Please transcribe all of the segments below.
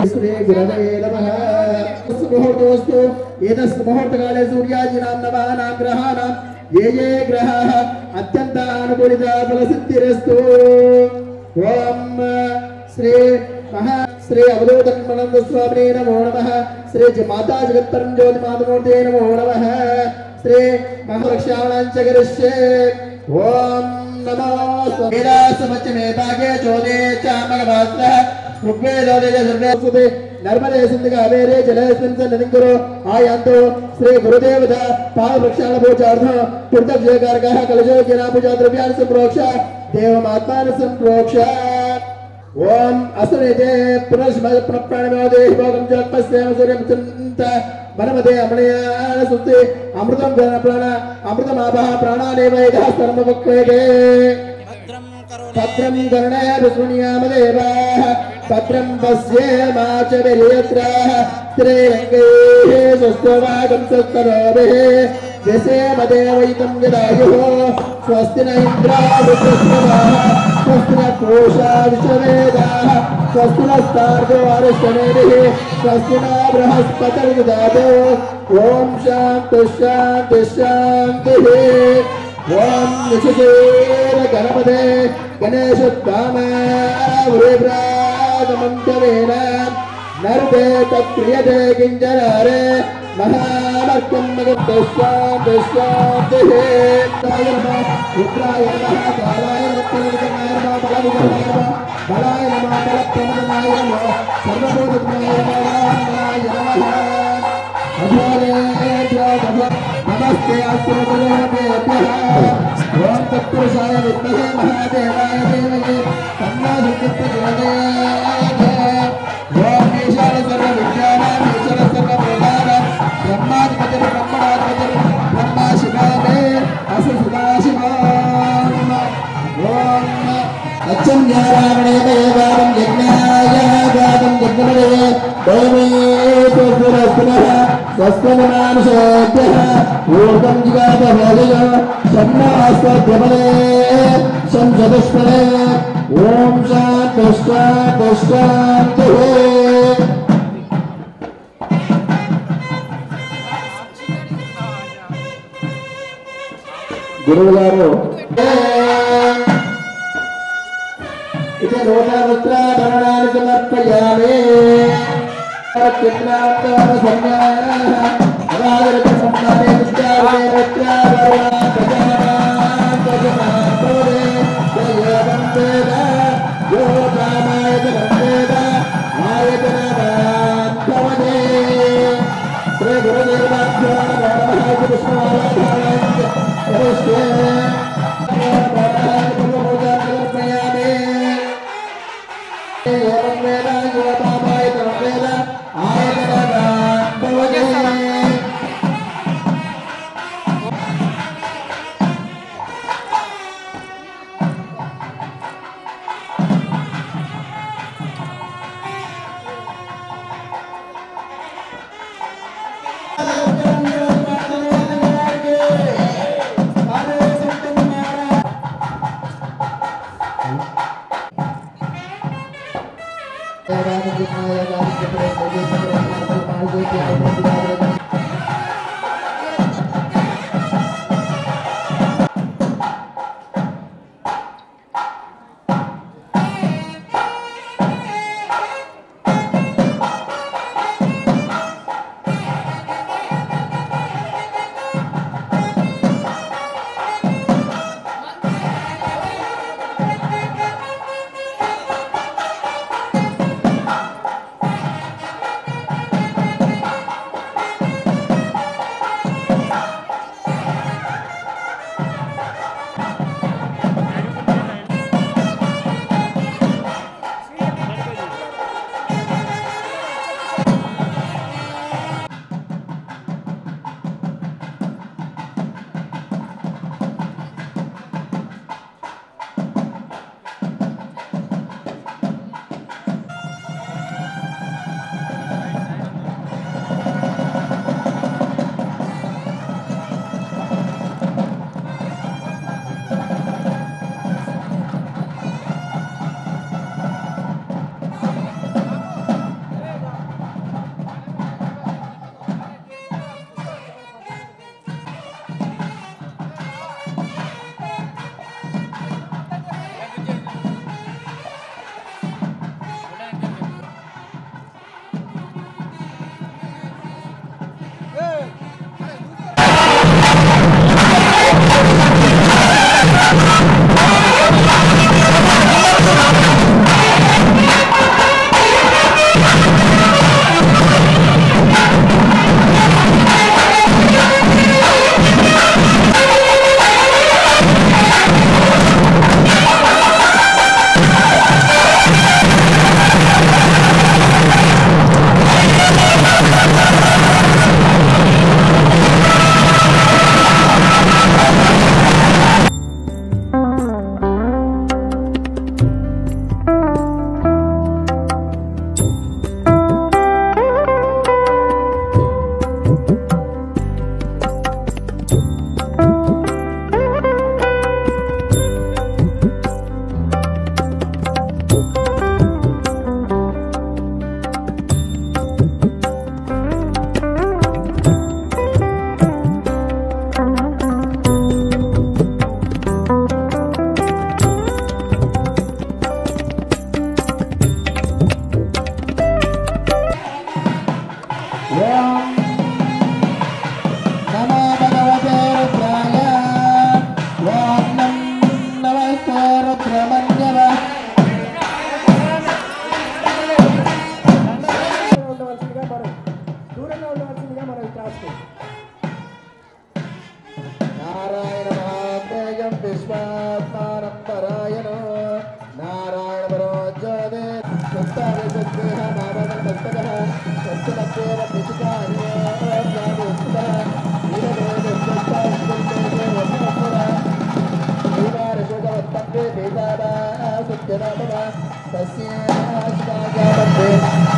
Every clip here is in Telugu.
శ్రీ గురవే నమః ముహూర్తోస్తు ఏతస్సు ముహూర్తకాలే సూర్యాజీనాం నవానాం గ్రహాణాం ఏ ఏ గ్రహాः అత్యంత అనుకూలిత ఫలసిద్ధిరస్తు ఓం శ్రీ మహా శ్రీ అవధూతన్మనంద స్వామినే నమో నమః శ్రీ జ- మాతా జగత్పరం జ్యోతి మాతమూర్తే నమో నమః శ్రీ మహారక్షాణాంచగరిష్యే ఓం నమో వేదాసమచ్చమే భాగే చోదే చామగమాత్రः ఋగ్వేదోదయ సర్వేసుతే నర్మదే సింధుగా వేరే జలస్మిన్ సన్నిధిం కురు ఆయాంతో శ్రీ గురుదేవత పాద ప్రక్షాళన పూజార్థం కృతజ్ఞకారకः కలజో జ్ఞాన పూజా ద్రవ్యాన్ని సంప్రోక్ష దేవమాత్మాన్ని సంప్రోక్ష ఓం అసురేతే పునఃస్మర పునఃప్రాణమోదే భోగం జోత్పస్యేమ సూర్యం చింత మనమదే అమణయాన సుత్తి అమృతం గణ ప్రాణ అమృతమాభ ప్రాణానేవ ఇదః స్తరమపక్వేదే భద్రం కరోణ భద్రం కరుణయ విశృణ్యామదేవాः భద్రం పశ్యేమా చ విరియత్రాः శ్రీరంగైः స్వస్త్రవాగం సత్కరోభిः వ్యసేమదేవైతం యదాయుः స్వస్తి న ఇంద్రావృతస్వరాः స్వస్తి న కోశా విశ్వవేదాः స్వస్తి నస్తార్గో అరిష్టనేమిः స్వస్తి న బృహస్పతిర్దదాతు ఓం శాంతి శాంతి శాంతిः ఓం నిశేర గణపదే గణేశ కామేన నర్దే తత్క్రియతే కించనారే మహామర్కం మగశాంతి శాంతి రుద్రాయ నమః కాలాయ రత్నవికమాయ నమః బలవికమాయ నమః బలాయ నమః బలప్రమదనాయ నమః సర్వభూతజ్ఞాయ నమః నమస్తే అస్త్రభ్యः ఓం తత్పురుషాయ విద్మహే మహాదేవాయ దేవయే ఓం ఈశాన సర్వ విజ్ఞానం ఈశ్వర సర్వ ప్రధాన బ్రహ్మాధిపతి బ్రహ్మణాధిపతి బ్రహ్మ శివామే అస సదాశివ ఓం అచ్చం జ్ఞానామణే దేవారం యజ్ఞాయ గాతం యజ్ఞమదే ఓమే పునః స్వస్వమానుషేభ్యः ఊర్ధం జిగాతమోదయ షణ్ణాస్తద్యమనే సంసదుష్మనే ఓం శాంతి శాంతి శాంతి గురువు గారు ఇది నూతనవస్త్రాభరణాన్ని సమర్పయామి చిత్రాంతర సంజ్ఞానః అవాదరత సంజ్ఞానే విద్యాలయ వస్త్రాభరణ ప్రజానాం ప్రజమాపదే దయవం వేద యో రామాయతనం వేద ఆయతనవాన్ భవదే శ్రీ గురుదేవాభ్యో నమః కృష్ణమాలాధారాయ నమస్తే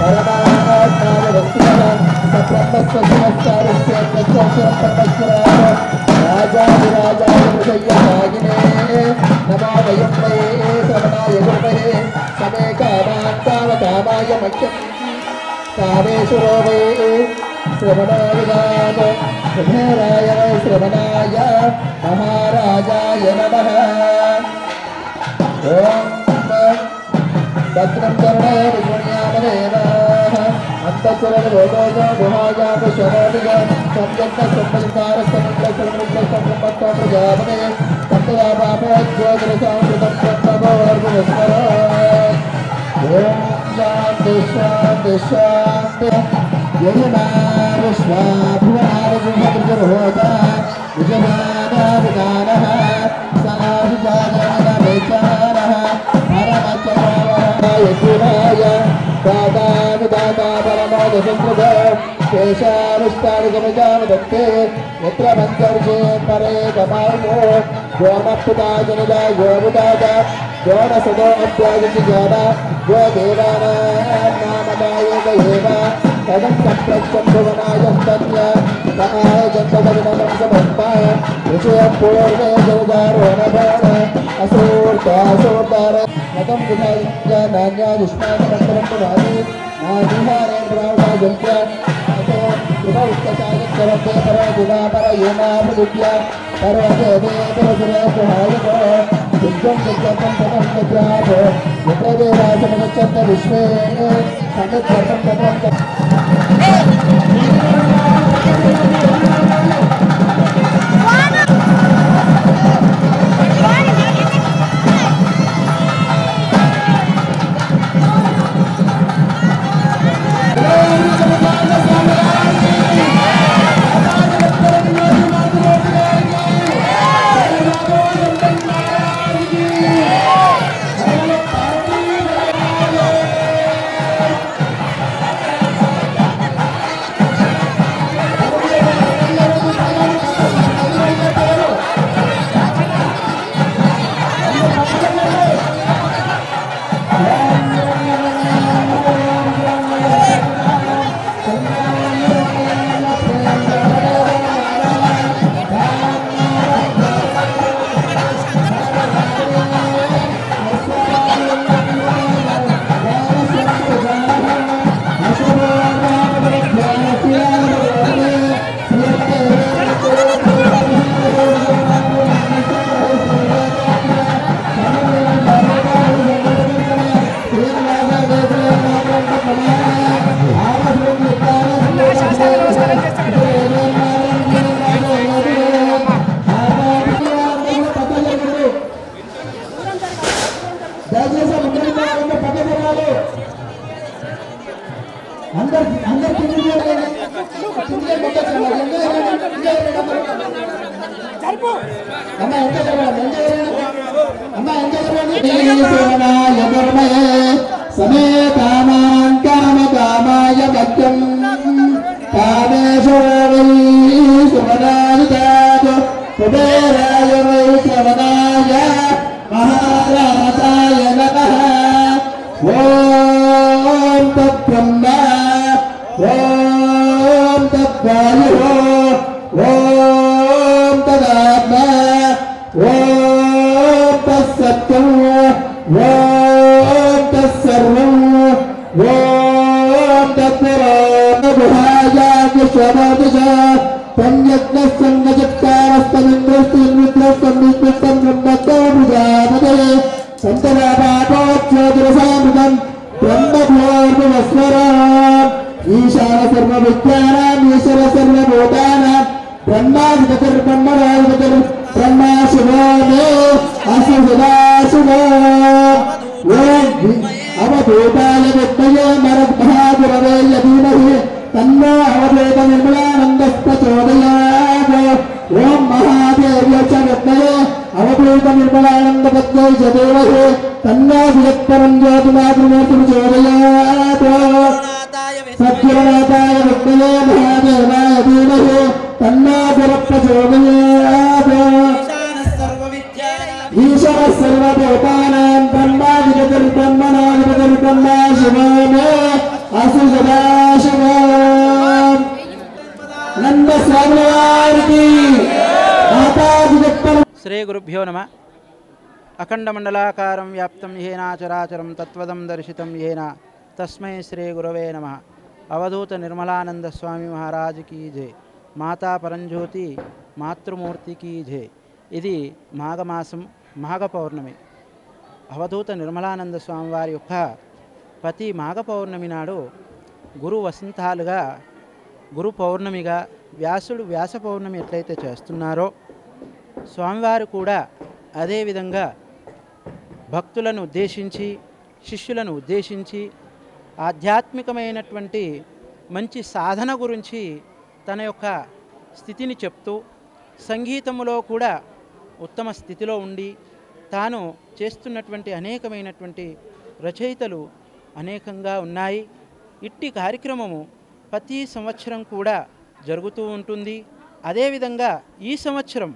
కామేశ్వరో వై శ్రవణాయ శ్రవణాయ శ్రవణాయ మహారాజాయ నమః ఓం భద్రం కరుణయ విజయామదేవాః అంతఃపురం లోకోజ గుహాయామ శరణిగ సంయత్న సంపలికార సముద్ర సముద్ర సంపత్త ప్రజాపదే తత్తయా పాపోజ్యోతిర సామృతం బ్రహ్మో వర్గస్వర ఓం శాంతి శాంతి శాంతి యజమా విశ్వా భువనారజుభద్రహోత విజమాన విధానః సాధుజాగరణ విచారः పరమచరాయ గుణాయ దాతానుదాతా పరమోదసంకృత కేశానుష్టాని గమజాను దత్తే యత్ర మంతర్షే పరే కపాయో గోమపుతా జనద గోముదాత గోడసదో అభ్యాగతి జాత గో దేవానామదాయ దేవ తదం సప్రత్యం భువనాయ తత్య సహాయ జంతమదినం సమర్పాయ విషయ పూర్వే జనదారోణ భవన అసూర్తాసూర్తార మతం విధాయ నాన్యాదిష్టానమంతరం పునాది నాదిహారే బ్రాహ్మణ జంత్య అతో కృపౌత్తసాగరతే పర దినా పర ఏనామృత్య పర్వతే దేవసురే సుహాయకో దిగ్గం దిగ్గం పదం గజాభో యత్ర దేవాసమగచ్చంత విశ్వే సమిత్వం పదం దయచేసి అందరి పక్క జరగాలి అందరు అందరు కిందికి వెళ్ళండి. కిందికి పక్క జరగాలి. ఎంత జరగాలి? ఎంత జరగాలి? అమ్మ ఎంత జరగాలి? ఎంత జరగాలి? అమ్మ ఎంత జరగాలి? ఈశ్వరాయ ధర్మయే సమేతామాన్ కామ కామాయ భక్తం కామేశ్వర వై సుమనాయ తాత కుబేరాయ వై శ్రవణాయ మహారాజాయ నమః ఓం తత్బ్రహ్మ ఓం తద్వాయు ఓం తదాత్మ ఓం తత్సత్యం ఓం తత్సర్వం ఓం తత్పురాజాశ్వమోదిశ సంయజ్ఞ సంగజత్కారస్తమింద్రస్తిమిత్రస్తం బ్రహ్మతో ప్రజాపదే సంతరాపాపోక్షోదరసామృతం బ్రహ్మభోర్భువస్వరా ఈశాన సర్వ విద్యానాం ఈశ్వర సర్వభూతానాం బ్రహ్మాధిపతిర్బ్రహ్మరాధిపతిర్ బ్రహ్మా శివో మే అసు సదాశివో ఓం అవధూతాయ విద్మయే మరద్భాగురవే యధీమహి తన్నో అవధూత నిర్మలానందస్పచోదయాత్ ఓం మహాదేవ్య చ విద్మయే అవధూత నిర్మలానంద పద్మై చ దేవహి తన్నో వియత్పరం జ్యోతిమాతృమూర్తిం చోదయాత్ నాథాయ సత్యనాథాయ విద్మయే మహాదేవాయ ధీమహి తన్నో ప్రచోదయాత్ విశాన సర్వ విద్యానాం ఈశ్వర సర్వభూతానాం బ్రహ్మాధిపతిర్బ్రహ్మణాధిపతిర్బ్రహ్మ శివో మే అసు की माताजी जगदम्बा శ్రీ గురుభ్యో నమ అఖండమండలాకారం వ్యాప్తం ఏన చరాచరం తత్వదం దర్శితం ఏన తస్మై శ్రీ గురవే నమ అవధూత నిర్మలానంద స్వామి మహారాజ్ కీ జై మాతా పరంజ్యోతి మాతృమూర్తి కీ జై ఇది మాఘమాసం మాఘ పౌర్ణమి అవధూత నిర్మలానంద స్వామి వారి యొక్క ప్రతి మాఘ పౌర్ణమి నాడు గురు వసంతాలుగా గురు పౌర్ణమిగా వ్యాసుడు వ్యాస పౌర్ణమి ఎట్లయితే చేస్తున్నారో స్వామివారు కూడా అదేవిధంగా భక్తులను ఉద్దేశించి శిష్యులను ఉద్దేశించి ఆధ్యాత్మికమైనటువంటి మంచి సాధన గురించి తన యొక్క స్థితిని చెప్తూ సంగీతములో కూడా ఉత్తమ స్థితిలో ఉండి తాను చేస్తున్నటువంటి అనేకమైనటువంటి రచయితలు అనేకంగా ఉన్నాయి ఇట్టి కార్యక్రమము ప్రతి సంవత్సరం కూడా జరుగుతూ ఉంటుంది అదేవిధంగా ఈ సంవత్సరం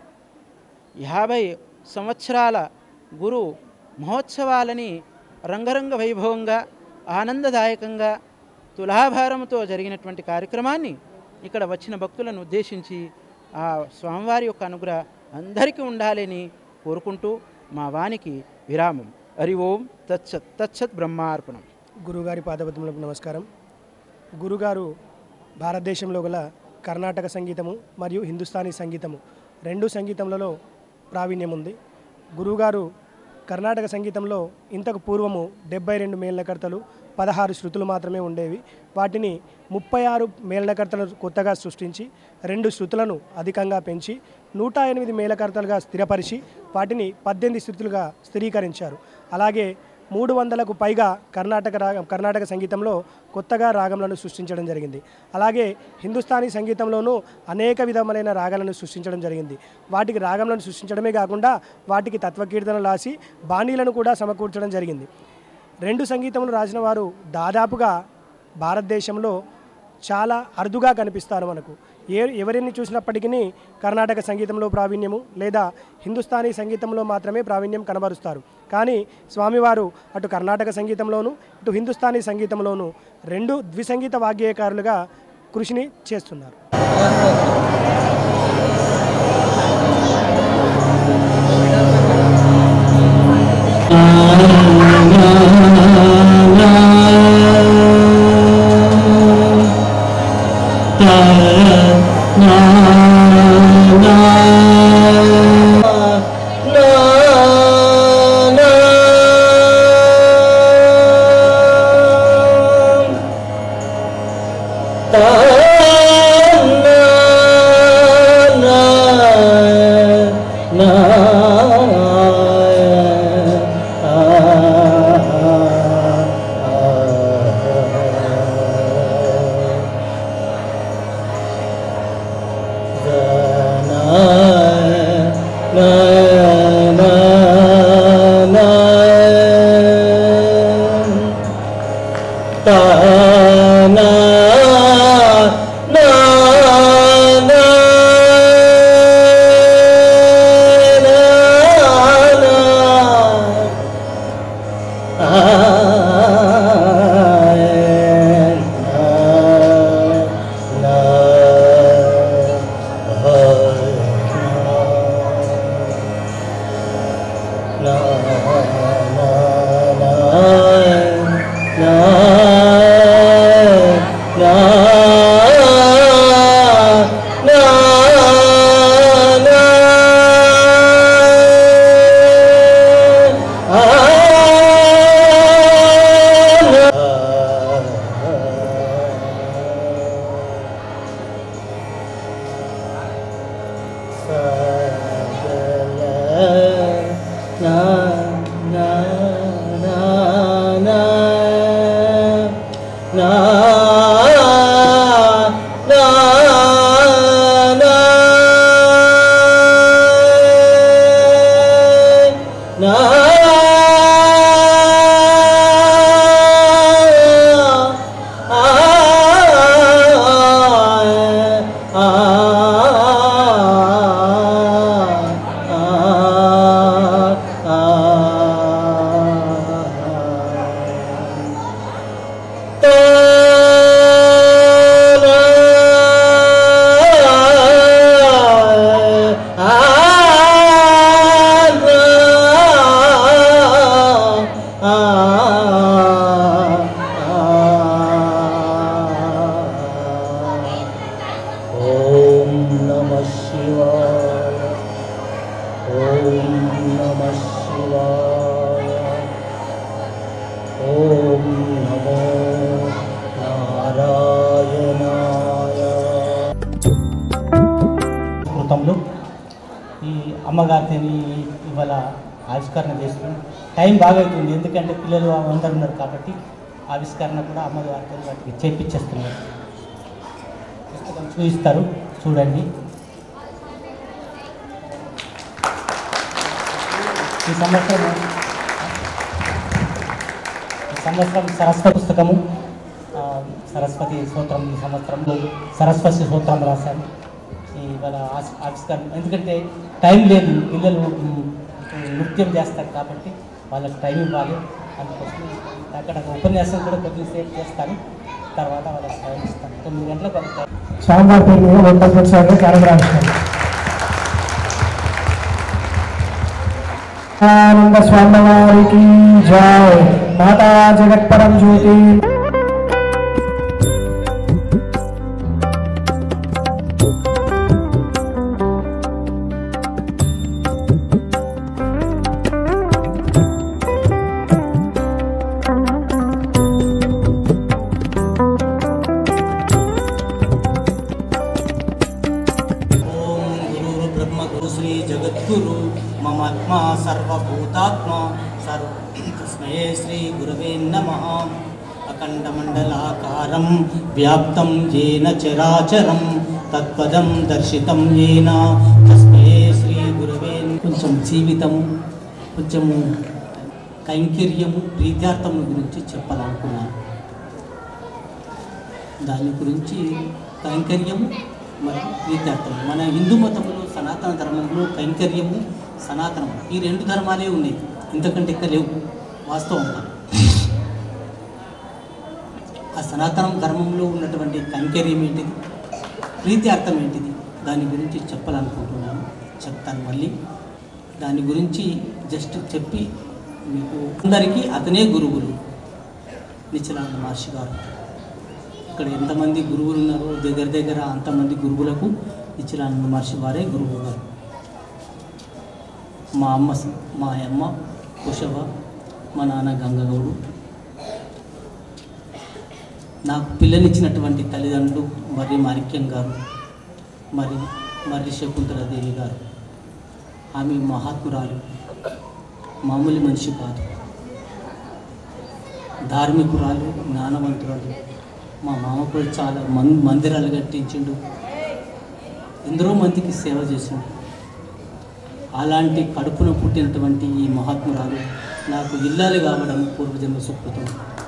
యాభై సంవత్సరాల గురు మహోత్సవాలని రంగరంగ వైభవంగా ఆనందదాయకంగా తులాభారంతో జరిగినటువంటి కార్యక్రమాన్ని ఇక్కడ వచ్చిన భక్తులను ఉద్దేశించి ఆ స్వామివారి యొక్క అనుగ్రహ అందరికీ ఉండాలని కోరుకుంటూ మా వానికి విరామం హరి ఓం తత్సత్ తత్సత్ బ్రహ్మార్పణం గురుగారి పాదపద్మలకు నమస్కారం గురుగారు భారతదేశంలో గల కర్ణాటక సంగీతము మరియు హిందుస్థానీ సంగీతము రెండు సంగీతములలో ప్రావీణ్యం ఉంది గురువుగారు కర్ణాటక సంగీతంలో ఇంతకు పూర్వము డెబ్బై రెండు మేళకర్తలు పదహారు శృతులు మాత్రమే ఉండేవి వాటిని ముప్పై ఆరు మేళకర్తలు కొత్తగా సృష్టించి రెండు శృతులను అధికంగా పెంచి నూట ఎనిమిది మేళకర్తలుగా స్థిరపరిచి వాటిని పద్దెనిమిది శృతులుగా స్థిరీకరించారు అలాగే మూడు వందలకు పైగా కర్ణాటక రాగం కర్ణాటక సంగీతంలో కొత్తగా రాగంలను సృష్టించడం జరిగింది అలాగే హిందుస్థానీ సంగీతంలోనూ అనేక విధములైన రాగాలను సృష్టించడం జరిగింది వాటికి రాగంలను సృష్టించడమే కాకుండా వాటికి తత్వకీర్తనలు రాసి బాణీలను కూడా సమకూర్చడం జరిగింది రెండు సంగీతములు రాసిన వారు దాదాపుగా భారతదేశంలో చాలా అరుదుగా కనిపిస్తారు మనకు ఏ ఎవరిని చూసినప్పటికీ కర్ణాటక సంగీతంలో ప్రావీణ్యము లేదా హిందుస్థానీ సంగీతంలో మాత్రమే ప్రావీణ్యం కనబరుస్తారు కానీ స్వామివారు అటు కర్ణాటక సంగీతంలోను ఇటు హిందుస్థానీ సంగీతంలోను రెండు ద్విసంగీత వాగ్గేయకారులుగా కృషిని చేస్తున్నారు ఆ అమ్మగారిని ఇవాళ ఆవిష్కరణ చేస్తున్నాం టైం బాగా అవుతుంది ఎందుకంటే పిల్లలు అందరు ఉన్నారు కాబట్టి ఆవిష్కరణ కూడా అమ్మగారితో వాటికి చేపించేస్తున్నారు పుస్తకం చూపిస్తారు చూడండి ఈ సంవత్సరం ఈ సంవత్సరం సరస్వతి పుస్తకము ఆ, సరస్వతి సూత్రం ఈ సంవత్సరంలో సరస్వతి సూత్రం రాశాను ఈ ఇవాళ ఆస్- ఆవిష్కరణ ఎందుకంటే టైం లేదు పిల్లలు మ్, నృత్యం చేస్తారు కాబట్టి వాళ్ళకి టైం ఇవ్వాలి అందుకోసం అక్కడ ఉపన్యాసం కూడా కొద్దిసేపు చేస్తాను తర్వాత వాళ్ళకి టైం ఇస్తాను తొమ్మిది గంటలకు ఒక టైం స్వామివారి పేరు మీద వెంకటేశ్వర స్వామి కార్యక్రమం ఆనంద స్వామివారికి జై మాతా జగత్పరం జ్యోతి ఓం గురు బ్రహ్మ గురు శ్రీ జగద్గురు మమాత్మా సర్వభూతాత్మ సర్వ తస్మై శ్రీ గురవే నమ అఖండమండలాకారం వ్యాప్తం ఏన చరాచరం తత్పదం దర్శితం ఏన తస్మై శ్రీ గురవే కొంచెం జీవితము కొంచెము కైంకర్యము ప్రీత్యార్థము గురించి చెప్పాలనుకున్నాను దాని గురించి కైంకర్యము మరియు ప్రీత్యార్థము మన హిందూ మతంలో సనాతన ధర్మంలో కైంకర్యము సనాతనము ఈ రెండు ధర్మాలే ఉన్నాయి ఇంతకంటే ఎక్కువ లేవు వాస్తవంగా ఆ సనాతన ధర్మంలో ఉన్నటువంటి కైంకర్యం ఏంటిది ప్రీత్యార్థం ఏంటిది దాని గురించి చెప్పాలనుకుంటున్నాను చెప్తాను మళ్ళీ దాని గురించి జస్ట్ చెప్పి మీకు అందరికీ అతనే గురువులు నిత్యనారాయణ మహర్షి గారు ఇక్కడ ఎంతమంది గురువులు ఉన్నారో దగ్గర దగ్గర అంతమంది గురువులకు నిత్యనారాయణ మహర్షి వారే గురువు గారు మా అమ్మ స- మా అమ్మ కుషవ మా నాన్న గంగగౌడు నాకు పిల్లనిచ్చినటువంటి తల్లిదండ్రులు మరి మాణిక్యం గారు మరి మరి శకుంతలాదేవి గారు ఆమె మహాత్మురాలు మామూలు మనిషి కాదు ధార్మికురాలు జ్ఞానవంతురాలు మా మామ కూడా చాలా మన్ మందిరాలు కట్టించిండు ఎందరో మందికి సేవ చేసిండు అలాంటి కడుపున పుట్టినటువంటి ఈ మహాత్మురాలు నాకు ఇల్లాలి కావడం పూర్వజన్మ సుకృతం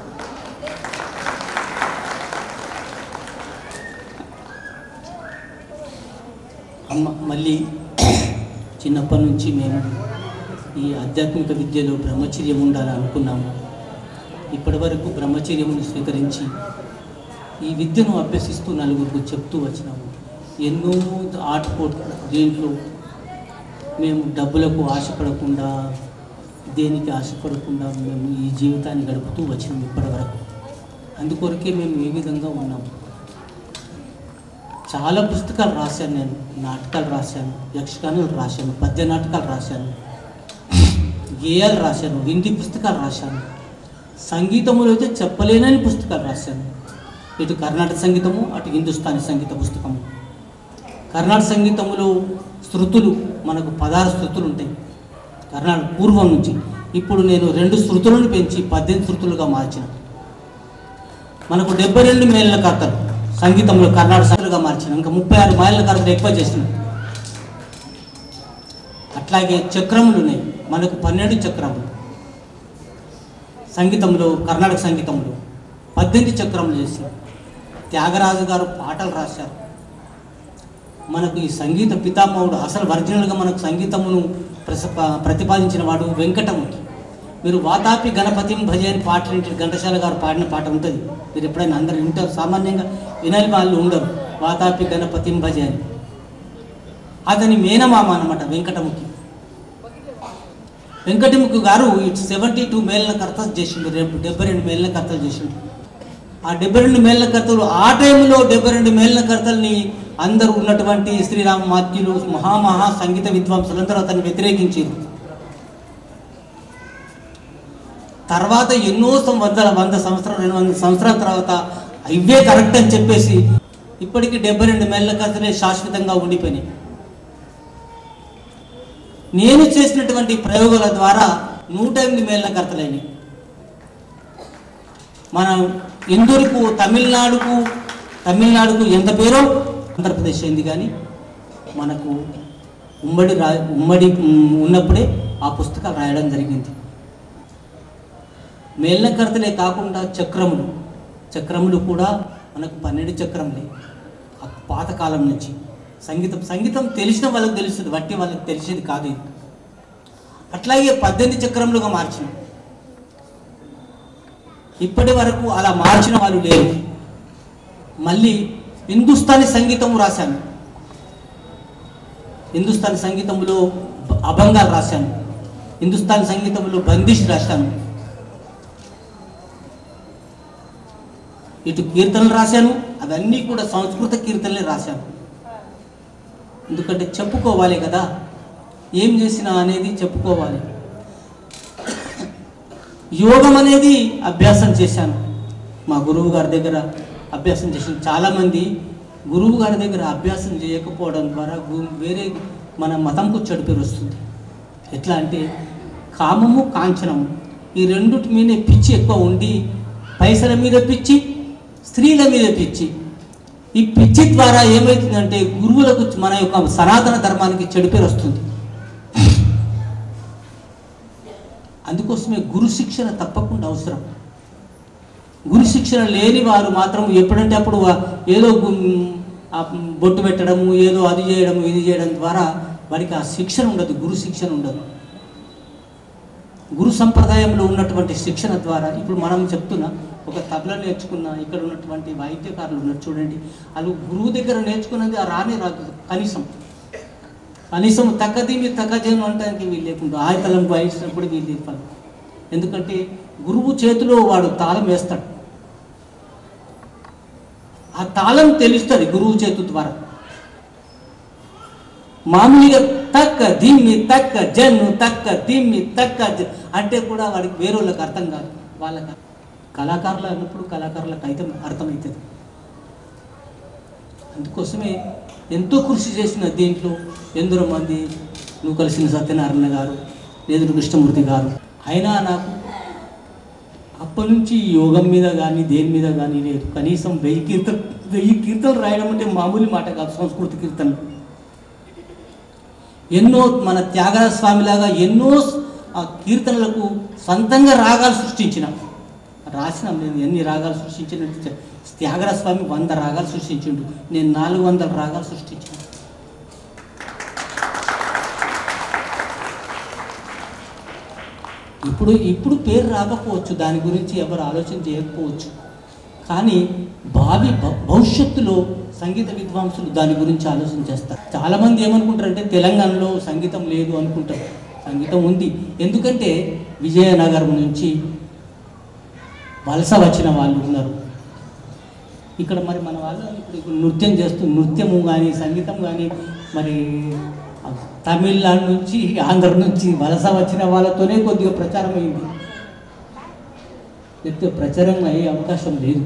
అమ్మ మళ్ళీ చిన్నప్పటి నుంచి మేము ఈ ఆధ్యాత్మిక విద్యలో బ్రహ్మచర్యం ఉండాలని అనుకున్నాము ఇప్పటి వరకు బ్రహ్మచర్యమును స్వీకరించి ఈ విద్యను అభ్యసిస్తూ నలుగురికి చెప్తూ వచ్చినాము ఎన్నో ఆటపోట్ దీంట్లో మేము డబ్బులకు ఆశపడకుండా దేనికి ఆశపడకుండా మేము ఈ జీవితాన్ని గడుపుతూ వచ్చినాం ఇప్పటి వరకు అందుకొరకే మేము ఏ విధంగా ఉన్నాము చాలా పుస్తకాలు రాశాను నేను నాటకాలు రాశాను యక్షగానాలు రాశాను పద్య నాటకాలు రాశాను గేయాలు రాశాను హిందీ పుస్తకాలు రాశాను సంగీతములో అయితే చెప్పలేనని పుస్తకాలు రాశాను ఇటు కర్ణాటక సంగీతము అటు హిందుస్థానీ సంగీత పుస్తకము కర్ణాటక సంగీతములో శృతులు మనకు పదహారు శృతులు ఉంటాయి కర్ణాటక పూర్వం నుంచి ఇప్పుడు నేను రెండు శృతులను పెంచి పద్దెనిమిది శృతులుగా మార్చిన మనకు డెబ్బై రెండు మేళ్ళ కర్తలు సంగీతంలో కర్ణాటక సంగీతులుగా మార్చిన ఇంకా ముప్పై ఆరు మైళ్ళ కర్తలు ఎక్కువ చేసిన అట్లాగే చక్రములు ఉన్నాయి మనకు పన్నెండు చక్రములు సంగీతంలో కర్ణాటక సంగీతంలో పద్దెనిమిది చక్రములు చేసి త్యాగరాజు గారు పాటలు రాశారు మనకు ఈ సంగీత పితామహుడు అసలు ఒరిజినల్గా మనకు సంగీతమును ప్రస ప్రతిపాదించిన వాడు వెంకటముఖి మీరు వాతాపి గణపతిం భజ అని పాటలు వింటారు ఘంటసాల గారు పాడిన పాట ఉంటుంది మీరు ఎప్పుడైనా అందరు వింటారు సామాన్యంగా వినని వాళ్ళు ఉండరు వాతాపి గణపతిం భజ అని అతని మేనమామ అనమాట వెంకటముఖి వెంకటముఖి గారు ఇటు సెవెంటీ టూ మేళ్ళ కర్తలు చేసిండు రేపు డెబ్బై రెండు మేళ్ళ కర్తలు చేసిండు ఆ డెబ్బై రెండు మేళ్ళ కర్తలు ఆ టైంలో డెబ్బై రెండు మేళ్ళ కర్తల్ని అందరూ ఉన్నటువంటి శ్రీరామ మాత్యులు మహామహా సంగీత విద్వాంసులందరూ అతన్ని వ్యతిరేకించారు తర్వాత ఎన్నో సం- వందల వంద సంవత్సరాలు రెండు వందల సంవత్సరాల తర్వాత ఇవే కరెక్ట్ అని చెప్పేసి ఇప్పటికీ డెబ్బై రెండు మేళ్ళ కర్తలే శాశ్వతంగా ఉండిపోయినాయి నేను చేసినటువంటి ప్రయోగాల ద్వారా నూట ఎనిమిది మేళ్ళకర్తలైనవి మనం ఇందూరుకు తమిళనాడుకు తమిళనాడుకు ఎంత పేరో ఆంధ్రప్రదేశ్ అయింది కానీ మనకు ఉమ్మడి రా ఉమ్మడి ఉమ్, ఉన్నప్పుడే ఆ పుస్తకాలు రాయడం జరిగింది మేళ్ళకర్తలే కాకుండా చక్రములు చక్రములు కూడా మనకు పన్నెండు చక్రములే ఆ పాతకాలం నుంచి సంగీతం సంగీతం తెలిసిన వాళ్ళకి తెలుస్తుంది వట్టి వాళ్ళకి తెలిసేది కాదు ఇది అట్లాగే పద్దెనిమిది చక్రములుగా మార్చినాం ఇప్పటి వరకు అలా మార్చిన వాళ్ళు లేరు మళ్ళీ హిందుస్థానీ సంగీతం రాశాను హిందుస్థానీ సంగీతంలో అభంగాలు రాశాను హిందుస్థానీ సంగీతంలో బందిష్ రాశాను ఇటు కీర్తనలు రాశాను అవన్నీ కూడా సంస్కృత కీర్తనలే రాశాను ఎందుకంటే చెప్పుకోవాలి కదా ఏం చేసినా అనేది చెప్పుకోవాలి యోగం అనేది అభ్యాసం చేశాను మా గురువు గారి దగ్గర అభ్యాసం చేసిన చాలామంది గురువు గారి దగ్గర అభ్యాసం చేయకపోవడం ద్వారా గు- వేరే మన మతంకు చెడు పేరు వస్తుంది ఎట్లా అంటే కామము కాంచనము ఈ రెండుటి మీదే పిచ్చి ఎక్కువ ఉండి పైసల మీద పిచ్చి స్త్రీల మీద పిచ్చి ఈ పిచ్చి ద్వారా ఏమవుతుందంటే గురువులకు మన యొక్క సనాతన ధర్మానికి చెడు పేరు వస్తుంది అందుకోసమే గురు శిక్షణ తప్పకుండా అవసరం గురు శిక్షణ లేని వారు మాత్రం ఎప్పుడంటే అప్పుడు వా- ఏదో గు- ఆ బొట్టు పెట్టడము ఏదో అది చేయడము ఇది చేయడం ద్వారా వారికి ఆ శిక్షణ ఉండదు గురు శిక్షణ ఉండదు గురు సంప్రదాయంలో ఉన్నటువంటి శిక్షణ ద్వారా ఇప్పుడు మనం చెప్తున్న ఒక తబల నేర్చుకున్న ఇక్కడ ఉన్నటువంటి వాయిద్యకారులు ఉన్నారు చూడండి వాళ్ళు గురువు దగ్గర నేర్చుకున్నది ఆ రానే రాదు కనీసం కనీసం తగ్గదీమి తగ్గజేను అనడానికి వీలు లేకుండా ఆయతలం వాయించినప్పుడు వీళ్ళు ఇవ్వాలి ఎందుకంటే గురువు చేతిలో వాడు తాళం వేస్తాడు ఆ తాళం తెలుస్తుంది గురువు చేతు ద్వారా మామూలుగా తక్క దిమ్మి తక్క జన్ను తక్క దిమ్మి తక్క జ- అంటే కూడా వాడికి వేరే వాళ్ళకి అర్థం కాదు వాళ్ళకి కళాకారులు అన్నప్పుడు కళాకారులకు అయితే అర్థమవుతుంది అందుకోసమే ఎంతో కృషి చేసిన దీంట్లో ఎందరో మంది నువ్వు కలిసిన సత్యనారాయణ గారు ఎదురు కృష్ణమూర్తి గారు అయినా నాకు అప్పటి నుంచి ఈ యోగం మీద కానీ దేని మీద కానీ లేదు కనీసం వెయ్యి కీర్తన వెయ్యి కీర్తనలు రాయడం అంటే మామూలు మాట కాదు సంస్కృతి కీర్తనలు ఎన్నో మన త్యాగరాజ స్వామిలాగా ఎన్నో ఆ కీర్తనలకు సొంతంగా రాగాలు సృష్టించిన రాసినాం నేను ఎన్ని రాగాలు సృష్టించిన త్యాగరాజ స్వామి వంద రాగాలు సృష్టించిండు నేను నాలుగు వందల రాగాలు సృష్టించాను ఇప్పుడు ఇప్పుడు పేరు రాకపోవచ్చు దాని గురించి ఎవరు ఆలోచన చేయకపోవచ్చు కానీ భావి భ- భవిష్యత్తులో సంగీత విద్వాంసులు దాని గురించి ఆలోచన చేస్తారు చాలామంది ఏమనుకుంటారంటే తెలంగాణలో సంగీతం లేదు అనుకుంటారు సంగీతం ఉంది ఎందుకంటే విజయనగరం నుంచి వలస వచ్చిన వాళ్ళు ఉన్నారు ఇక్కడ మరి మన వాళ్ళు ఇప్పుడు ఇప్పుడు నృత్యం చేస్తూ నృత్యము కానీ సంగీతం కానీ మరి ఆ తమిళనాడు నుంచి ఆంధ్ర నుంచి వలస వచ్చిన వాళ్ళతోనే కొద్దిగా ప్రచారం అయింది లేకపోతే ప్రచారం అయ్యే అవకాశం లేదు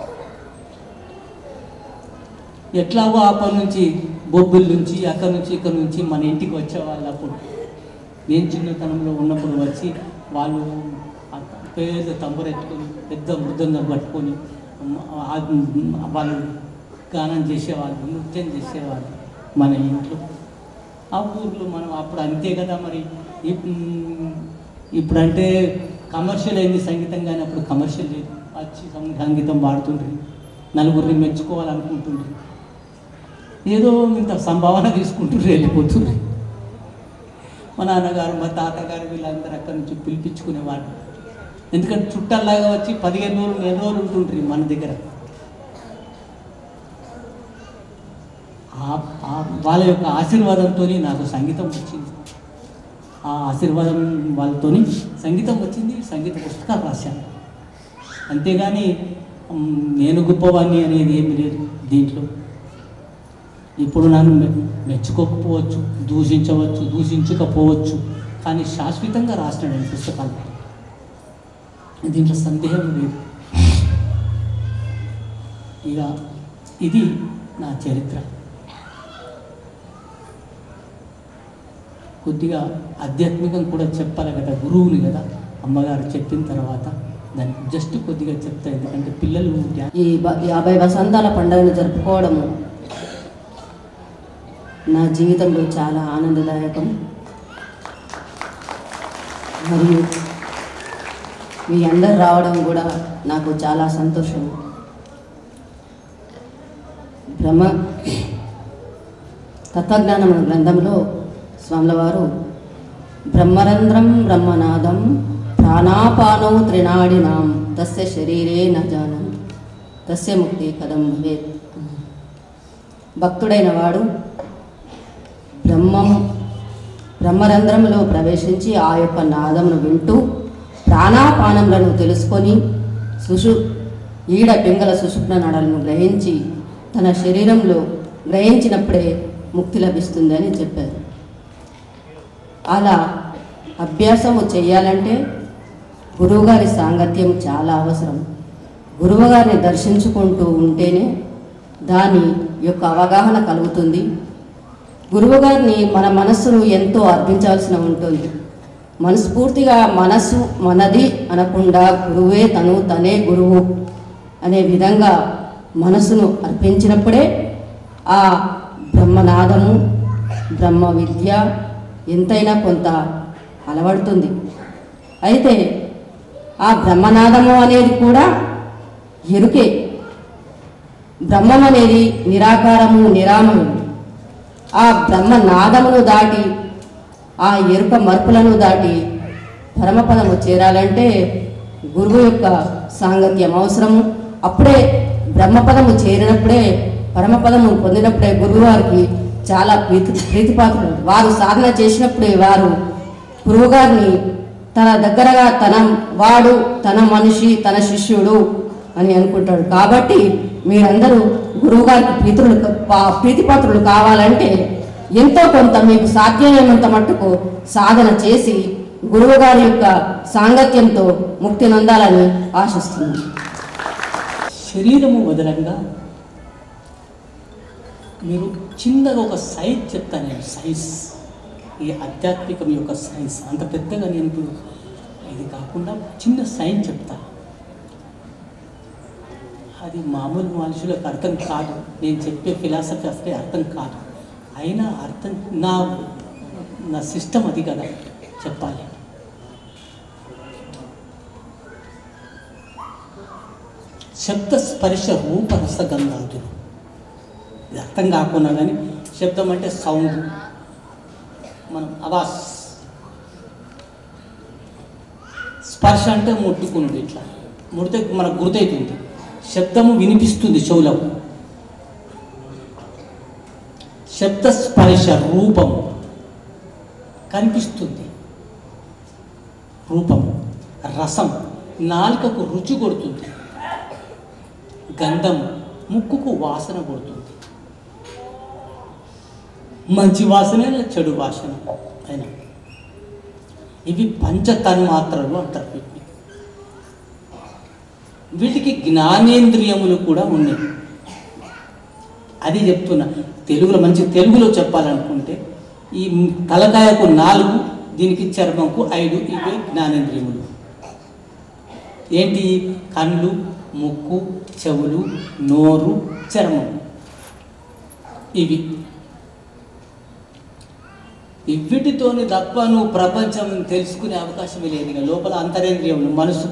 ఎట్లాగో ఆ పని నుంచి బొబ్బిల్ నుంచి అక్కడి నుంచి ఇక్కడ నుంచి మన ఇంటికి వచ్చేవాళ్ళు అప్పుడు నేను చిన్నతనంలో ఉన్నప్పుడు వచ్చి వాళ్ళు ఆ పేద తంబరెత్తుకొని పెద్ద మృదంగం పట్టుకొని మ- ఆ- వాళ్ళు గానం చేసేవాళ్ళు నృత్యం చేసేవాళ్ళు మన ఇంట్లో ఆ ఊర్లో మనం అప్పుడు అంతే కదా మరి ఇప్- ఇప్పుడంటే కమర్షియల్ అయింది సంగీతం కానీ అప్పుడు కమర్షియల్ లేదు వచ్చి సం- సంగీతం పాడుతుండ్రి నలుగురిని మెచ్చుకోవాలనుకుంటుండ్రి ఏదో ఇంత సంభావన తీసుకుంటుండ్రి వెళ్ళిపోతుండ్రి మా నాన్నగారు మా తాతగారు వీళ్ళందరూ అక్కడి నుంచి పిలిపించుకునేవాళ్ళు ఎందుకంటే చుట్టాల్లాగా వచ్చి పదిహేను రోజులు నెల రోజులు ఉంటుండ్రి మన దగ్గర ఆ- ఆ వాళ్ళ యొక్క ఆశీర్వాదంతో నాకు సంగీతం వచ్చింది ఆ ఆశీర్వాదం వాళ్ళతోని సంగీతం వచ్చింది సంగీత పుస్తకాలు రాశాను అంతేగాని మ్, నేను గొప్పవాణ్ణి అనేది ఏమి లేదు దీంట్లో ఇప్పుడు నన్ను మె- మెచ్చుకోకపోవచ్చు దూషించవచ్చు దూషించకపోవచ్చు కానీ శాశ్వతంగా రాసినాడు ఈ పుస్తకాలు దీంట్లో సందేహం లేదు ఇక ఇది నా చరిత్ర కొద్దిగా ఆధ్యాత్మికం కూడా చెప్పాలి కదా గురువుని కదా అమ్మగారు చెప్పిన తర్వాత దానికి జస్ట్ కొద్దిగా చెప్తా ఎందుకంటే పిల్లలు ధ్యానం ఈ బ- యాభై వసంతాల పండుగను జరుపుకోవడము నా జీవితంలో చాలా ఆనందదాయకం మరియు మీ అందరు రావడం కూడా నాకు చాలా సంతోషం బ్రహ్మ తత్వజ్ఞానం అనే గ్రంథంలో స్వాముల వారు బ్రహ్మరంధ్రం బ్రహ్మనాదం ప్రాణాపానౌ త్రినాడినాం తస్య శరీరే న జానం తస్య ముక్తి కదం భవేత్ భక్తుడైన వాడు బ్రహ్మం బ్రహ్మరంధ్రంలో ప్రవేశించి ఆ యొక్క నాదమును వింటూ ప్రాణాపానములను తెలుసుకొని సుషు ఈడ పింగళ సుషుప్న నడలను గ్రహించి తన శరీరంలో గ్రహించినప్పుడే ముక్తి లభిస్తుంది అని చెప్పారు అలా అభ్యాసము చేయాలంటే గురువుగారి సాంగత్యం చాలా అవసరం గురువుగారిని దర్శించుకుంటూ ఉంటేనే దాని యొక్క అవగాహన కలుగుతుంది గురువుగారిని మన మనస్సును ఎంతో అర్పించాల్సిన ఉంటుంది మనస్ఫూర్తిగా మనసు మనది అనకుండా గురువే తను తనే గురువు అనే విధంగా మనసును అర్పించినప్పుడే ఆ బ్రహ్మనాదము బ్రహ్మ విద్య ఎంతైనా కొంత అలవడుతుంది అయితే ఆ బ్రహ్మనాదము అనేది కూడా ఎరుకే బ్రహ్మం అనేది నిరాకారము నిరామము ఆ బ్రహ్మనాదమును దాటి ఆ ఎరుక మర్పులను దాటి పరమపదము చేరాలంటే గురువు యొక్క సాంగత్యం అవసరము అప్పుడే బ్రహ్మపదము చేరినప్పుడే పరమపదము పొందినప్పుడే గురువువారికి చాలా ప్రీతి ప్రీతిపాత్రులు వారు సాధన చేసినప్పుడే వారు గురువుగారిని తన దగ్గరగా తన వాడు తన మనిషి తన శిష్యుడు అని అనుకుంటాడు కాబట్టి మీరందరూ గురువుగారికి ప్రీతులు పా- ప్రీతిపాత్రులు కావాలంటే ఎంతో కొంత మీకు సాధ్యమైనంత మట్టుకు సాధన చేసి గురువుగారి యొక్క సాంగత్యంతో ముక్తి నొందాలని ఆశిస్తున్నాను శరీరము వదలంగా మీరు చిన్నగా ఒక సైజ్ చెప్తాను నేను సైజ్ ఈ ఆధ్యాత్మికం యొక్క సైన్స్ అంత పెద్దగా నేను ఇప్పుడు ఇది కాకుండా చిన్న సైన్స్ చెప్తా అది మామూలు మనుషులకు అర్థం కాదు నేను చెప్పే ఫిలాసఫీ అసలే అర్థం కాదు అయినా అర్థం నా నా సిస్టమ్ అది కదా చెప్పాలి శబ్ద స్పర్శ రూప రసగంధాదులు ఇది అర్థం కాకుండా కానీ శబ్దం అంటే సౌండ్ మనం అవాస్ స్పర్శ అంటే ముట్టుకున్నది ఇట్లా ముడితే మనకు గుర్తవుతుంది శబ్దము వినిపిస్తుంది చెవులకు శబ్ద స్పర్శ రూపం కనిపిస్తుంది రూపం రసం నాలుకకు రుచి కొడుతుంది గంధం ముక్కుకు వాసన కొడుతుంది మంచి వాసన చెడు వాసన అయినా ఇవి పంచ తన్మాత్రలు అంటారు వీటిని వీటికి జ్ఞానేంద్రియములు కూడా ఉన్నాయి అది చెప్తున్నా తెలుగులో మంచి తెలుగులో చెప్పాలనుకుంటే ఈ తలకాయకు నాలుగు దీనికి చర్మంకు ఐదు ఇవే జ్ఞానేంద్రియములు ఏంటి కళ్ళు ముక్కు చెవులు నోరు చర్మం ఇవి ఇవిటితోని తప్ప నువ్వు ప్రపంచం తెలుసుకునే అవకాశమే లేదు ఇక లోపల అంతరేంద్రియం మనసు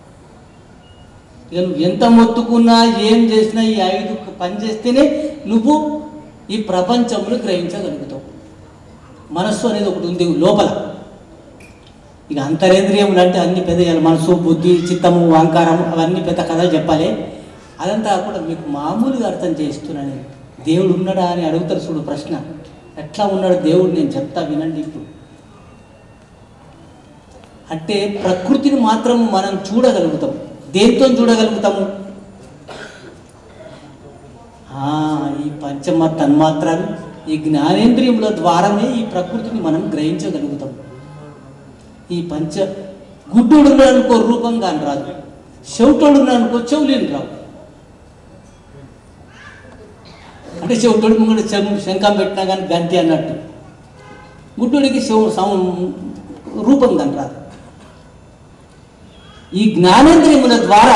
ఇక నువ్వు ఎంత మొత్తుకున్నా ఏం చేసినా ఈ ఐదు పని చేస్తేనే నువ్వు ఈ ప్రపంచమును గ్రహించగలుగుతావు మనస్సు అనేది ఒకటి ఉంది లోపల ఇక అంతరేంద్రియములు అంటే అన్ని పెద్ద ఇవాళ మనసు బుద్ధి చిత్తము అహంకారము అవన్నీ పెద్ద కథలు చెప్పాలి అదంతా కూడా మీకు మామూలుగా అర్థం చేస్తున్నాను నేను. దేవుడు ఉన్నాడా అని అడుగుతారు చూడు ప్రశ్న ఎట్లా ఉన్నాడు దేవుడు నేను చెప్తా వినండి ఇప్పుడు అంటే ప్రకృతిని మాత్రం మనం చూడగలుగుతాం దేంతో చూడగలుగుతాము ఆ, ఈ పంచమ తన్మాత్రాలు ఈ జ్ఞానేంద్రియముల ద్వారానే ఈ ప్రకృతిని మనం గ్రహించగలుగుతాం ఈ పంచ గుడ్డోడు ఉన్నాడనుకో రూపం కానీ రాదు చెవిటోడు ఉన్నాడనుకో చెవులేని రావు అంటే చెవిటోడు ముంగడు శంఖం పెట్టినా కానీ గంతి అన్నట్టు గుడ్డుడికి శివ- సం రూపం కనరాదు ఈ జ్ఞానేంద్రియముల ద్వారా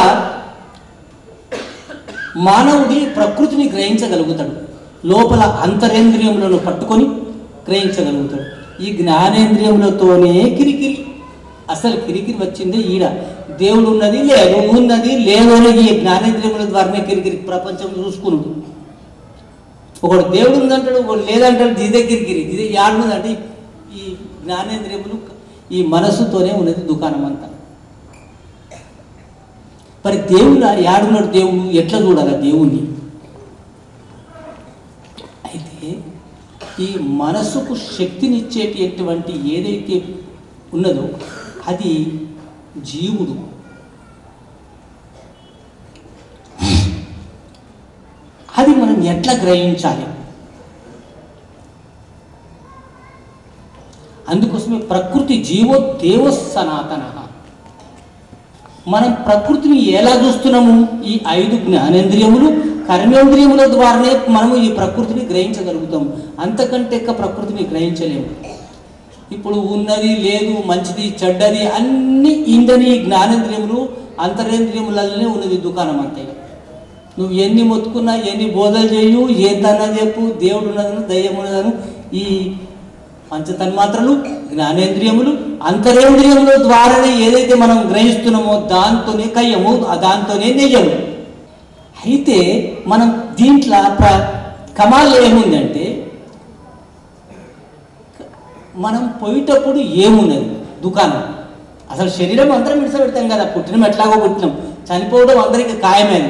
మానవుడి ప్రకృతిని గ్రహించగలుగుతాడు లోపల అంతరేంద్రియములను పట్టుకొని గ్రహించగలుగుతాడు ఈ జ్ఞానేంద్రియములతోనే కిరికిరి అసలు కిరికిరి వచ్చింది ఈడ దేవుడు ఉన్నది లేదు ఉన్నది లేదు అని ఈ జ్ఞానేంద్రియముల ద్వారానే కిరికిరి ప్రపంచం చూసుకున్నాడు ఒకడు దేవుడు ఉందంటాడు ఒకడు లేదంటాడు ఇదే కిరికిరి ఇది యాడున్నదంటే ఈ జ్ఞానేంద్రియములు ఈ మనస్సుతోనే ఉన్నది దుకాణం అంతా మరి దేవుడు యాడున్నాడు దేవుడు ఎట్లా చూడాలి దేవుణ్ణి అయితే ఈ మనసుకు శక్తినిచ్చేటటువంటి ఏదైతే ఉన్నదో అది జీవుడు అది మనం ఎట్లా గ్రహించాలి అందుకోసమే ప్రకృతి జీవో దేవ సనాతన మనం ప్రకృతిని ఎలా చూస్తున్నాము ఈ ఐదు జ్ఞానేంద్రియములు కర్మేంద్రియముల ద్వారానే మనము ఈ ప్రకృతిని గ్రహించగలుగుతాము అంతకంటే ఎక్కువ ప్రకృతిని గ్రహించలేము ఇప్పుడు ఉన్నది లేదు మంచిది చెడ్డది అన్ని ఇందని జ్ఞానేంద్రియములు అంతరేంద్రియములనే ఉన్నది దుకాణం అంతే నువ్వు ఎన్ని మొత్తుకున్నా ఎన్ని బోధలు చేయు ఏందన్నా చెప్పు దేవుడు ఉన్నదను దయ్యం ఉన్నదను ఈ పంచతన్మాత్రలు జ్ఞానేంద్రియములు అంతరేంద్రియముల ద్వారానే ఏదైతే మనం గ్రహిస్తున్నామో దాంతోనే కయ్యము దాంతోనే నిజము అయితే మనం దీంట్లో ప్ర కమాల్ ఏముందంటే మనం పోయేటప్పుడు ఏమున్నది దుకాణం అసలు శరీరం అందరం విడిస పెడతాం కదా పుట్టినం ఎట్లాగో పుట్టినాం చనిపోవడం అందరికి ఖాయమైనది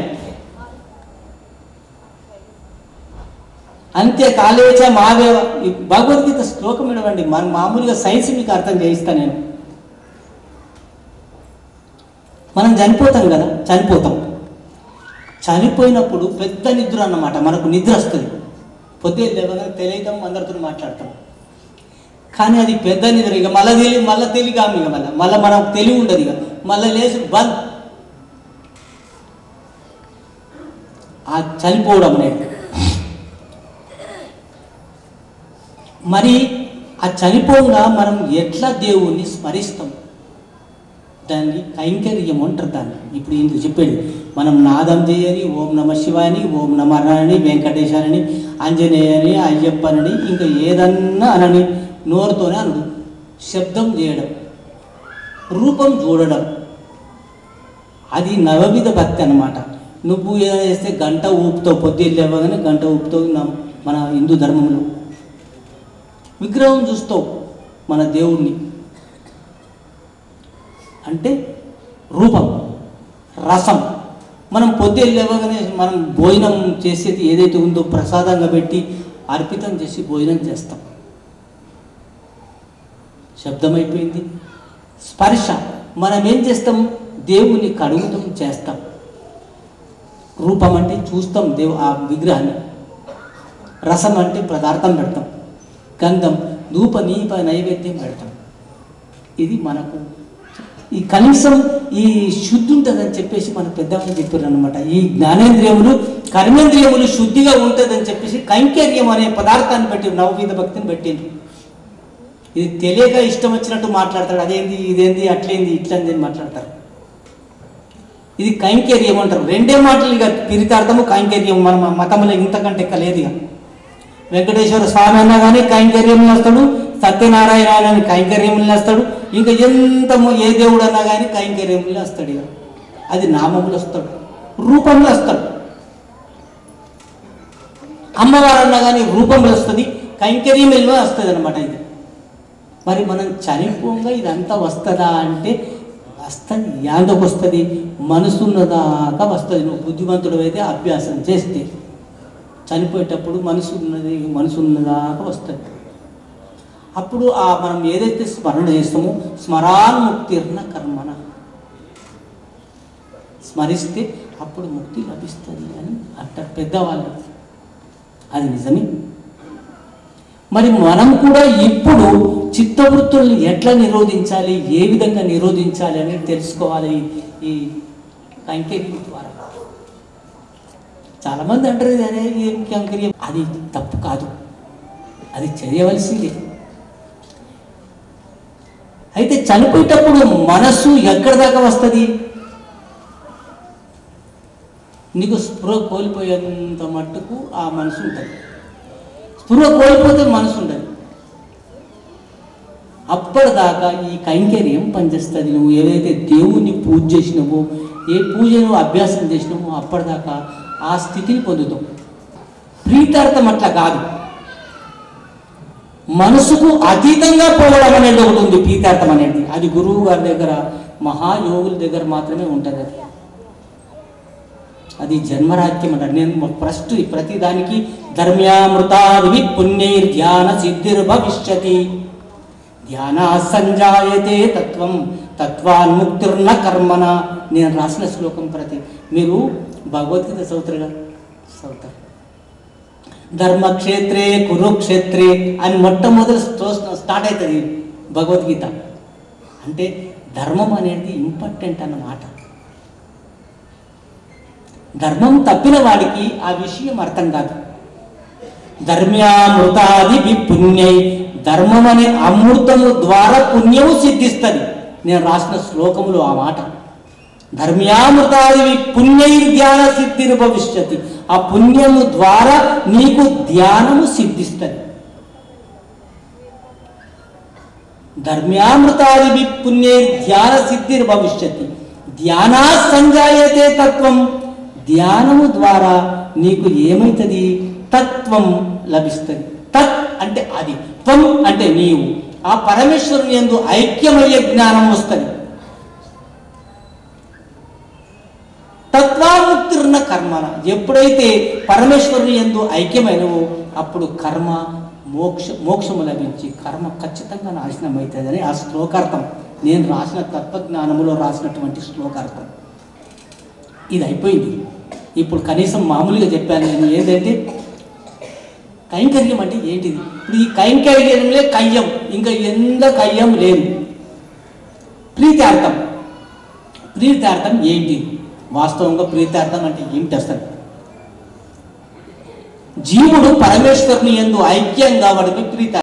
అంతే కాలేచ మావే ఈ భగవద్గీత శ్లోకం ఇవ్వండి మన మామూలుగా సైన్స్ మీకు అర్థం చేయిస్తా నేను మనం చనిపోతాం కదా చనిపోతాం చనిపోయినప్పుడు పెద్ద నిద్ర అన్నమాట మనకు నిద్ర వస్తుంది పొద్దున్న లేవగానే తెలియతాం అందరితో మాట్లాడతాం కానీ అది పెద్ద నిద్ర ఇక మళ్ళీ తెలియ మళ్ళీ తెలియగాము ఇక మళ్ళీ మళ్ళీ మనకు తెలివి ఉండదు ఇక మళ్ళీ లేచి బంద్ ఆ చనిపోవడం అనేది మరి ఆ చనిపోగా మనం ఎట్లా దేవుణ్ణి స్మరిస్తాం దాన్ని కైంకర్యం అంటారు దాన్ని ఇప్పుడు ఇందుకు చెప్పేది మనం నాదం చేయని ఓం నమ శివాని ఓం నమ అని వెంకటేశారని ఆంజనేయని అయ్యప్పనని ఇంకా ఏదన్నా అనని నోరుతోనే అనుడు శబ్దం చేయడం రూపం చూడడం అది నవవిధ భక్తి అన్నమాట నువ్వు ఏదైనా చేస్తే గంట ఊపుతావు పొద్దున్న లేవగానే గంట ఊపుతావు నా- మన హిందూ ధర్మంలో విగ్రహం చూస్తావు మన దేవుణ్ణి అంటే రూపం రసం మనం పొద్దున్న లేవగానే మనం భోజనం చేసేది ఏదైతే ఉందో ప్రసాదంగా పెట్టి అర్పితం చేసి భోజనం చేస్తాం శబ్దం అయిపోయింది స్పర్శ మనం ఏం చేస్తాం దేవుని కడుగుతాం చేస్తాం రూపం అంటే చూస్తాం దేవు ఆ విగ్రహాన్ని రసం అంటే పదార్థం పెడతాం గంధం ధూప నీప నైవేద్యం పెడతాం ఇది మనకు ఈ కనీసం ఈ శుద్ధి ఉంటుందని చెప్పేసి మన పెద్దవాళ్ళు చెప్పారు అనమాట ఈ జ్ఞానేంద్రియములు కర్మేంద్రియములు శుద్ధిగా ఉంటుందని చెప్పేసి కైంకర్యం అనే పదార్థాన్ని పెట్టి నవవిధ భక్తిని పెట్టిండ్రు ఇది తెలియక ఇష్టం వచ్చినట్టు మాట్లాడతాడు అదేంది ఇదేంది అట్లేంది ఇట్లంది అని మాట్లాడతారు ఇది కైంకర్యం అంటారు రెండే మాటలు ఇక పిరితార్థము కైంకర్యం మన మతంలో ఇంతకంటే ఎక్క లేదు ఇక వెంకటేశ్వర స్వామి అన్నా కానీ కైంకర్యం వస్తాడు సత్యనారాయణ అని కైంకర్యం వస్తాడు ఇంకా ఎంత మొ- ఏ దేవుడు అన్నా కానీ కైంకర్యం వస్తాడు ఇక అది నామములు వస్తాడు రూపంలో వస్తాడు అమ్మవారు అన్నా కానీ రూపంలో వస్తుంది కైంకర్యం వెళ్ళి వస్తుంది అనమాట ఇది మరి మనం చనిపోగా ఇదంతా వస్తుందా అంటే వస్తుంది యాందకు వస్తుంది మనసున్నదాకా వస్తుంది నువ్వు బుద్ధిమంతుడు అయితే అభ్యాసం చేస్తే చనిపోయేటప్పుడు మనసు ఉన్నది మనసు ఉన్నదాకా వస్తుంది అప్పుడు ఆ మనం ఏదైతే స్మరణ చేస్తామో స్మరాన్ముక్తిర్న కర్మన స్మరిస్తే అప్పుడు ముక్తి లభిస్తుంది అని అంటారు పెద్దవాళ్ళు అది నిజమే మరి మనం కూడా ఇప్పుడు చిత్తవృత్తుల్ని ఎట్లా నిరోధించాలి ఏ విధంగా నిరోధించాలి అనేది తెలుసుకోవాలి ఈ కైంకర్యం ద్వారా చాలామంది అంటారు "ఇది అరే ఏం కైంకర్యం అది తప్పు కాదు అది చేయవలసిందే అయితే చనిపోయేటప్పుడు మనస్సు ఎక్కడి దాకా వస్తుంది నీకు స్పృహ కోల్పోయేంత మట్టుకు ఆ మనసు ఉంటుంది స్పృహ కోల్పోతే మనసు ఉండదు అప్పటిదాకా ఈ కైంకర్యం పనిచేస్తుంది నువ్వు ఏదైతే దేవుణ్ణి పూజ చేసినావో ఏ పూజ నువ్వు అభ్యాసం చేసినావో అప్పటిదాకా ఆ స్థితిని పొందుతావు ప్రీతార్థం అట్లా కాదు మనసుకు అతీతంగా పోవడం అనేది ఒకటి ఉంది ప్రీతార్థం అనేది అది గురువు గారి దగ్గర మహాయోగుల దగ్గర మాత్రమే ఉంటుంది అది అది జన్మరాజ్యం అంటారు నేను ఫస్ట్ ప్రతి దానికి ధర్మ్యామృతాది పుణ్యైర్ ధ్యాన సిద్ధిర్భవిష్యతి ధ్యాన సంజాయతే తత్వం తత్వాన్ముక్తిర్న కర్మన నేను రాసిన శ్లోకం ప్రతి మీరు భగవద్గీత చదువుతారుగా చదువుతారు ధర్మక్షేత్రే కురుక్షేత్రే అని మొట్టమొదటి స్టో- స్టార్ట్ అవుతుంది భగవద్గీత అంటే ధర్మం అనేది ఇంపార్టెంట్ అన్నమాట ధర్మం తప్పిన వాడికి ఆ విషయం అర్థం కాదు ధర్మ్యామృతాది పుణ్యై ధర్మం అనే అమృతము ద్వారా పుణ్యము సిద్ధిస్తుంది నేను రాసిన శ్లోకములో ఆ మాట ధర్మ్యామృతాది పుణ్యై ధ్యాన సిద్ధిని భవిష్యతి ఆ పుణ్యము ద్వారా నీకు ధ్యానము సిద్ధిస్తుంది ధర్మ్యామృతాది పుణ్యై ధ్యాన సిద్ధిర్ భవిష్యతి ధ్యానా సంజాయతే తత్వం ధ్యానము ద్వారా నీకు ఏమైతుంది తత్వం లభిస్తుంది తత్ అంటే అది త్వం అంటే నీవు ఆ పరమేశ్వరుని ఎందు ఐక్యమయ్యే జ్ఞానం వస్తుంది తత్వాముక్తిర్న కర్మన ఎప్పుడైతే పరమేశ్వరుని ఎందు ఐక్యమైనవో అప్పుడు కర్మ మోక్ష మోక్షము లభించి కర్మ ఖచ్చితంగా నాశనం అవుతుందని ఆ శ్లోకార్థం నేను రాసిన తత్వజ్ఞానములో రాసినటువంటి శ్లోకార్థం ఇది అయిపోయింది ఇప్పుడు కనీసం మామూలుగా చెప్పాను నేను ఏంటంటే కైంకర్యం అంటే ఏంటిది ఇప్పుడు ఈ కైంకర్యంలో కయ్యం ఇంకా ఎంత కయ్యం లేదు ప్రీత్యార్థం ప్రీత్యార్థం ఏంటి వాస్తవంగా ప్రీత్యార్థం అంటే ఏమిటి అసలు జీవుడు పరమేశ్వరుని ఎందు ఐక్యంగా వాడికి ప్రీత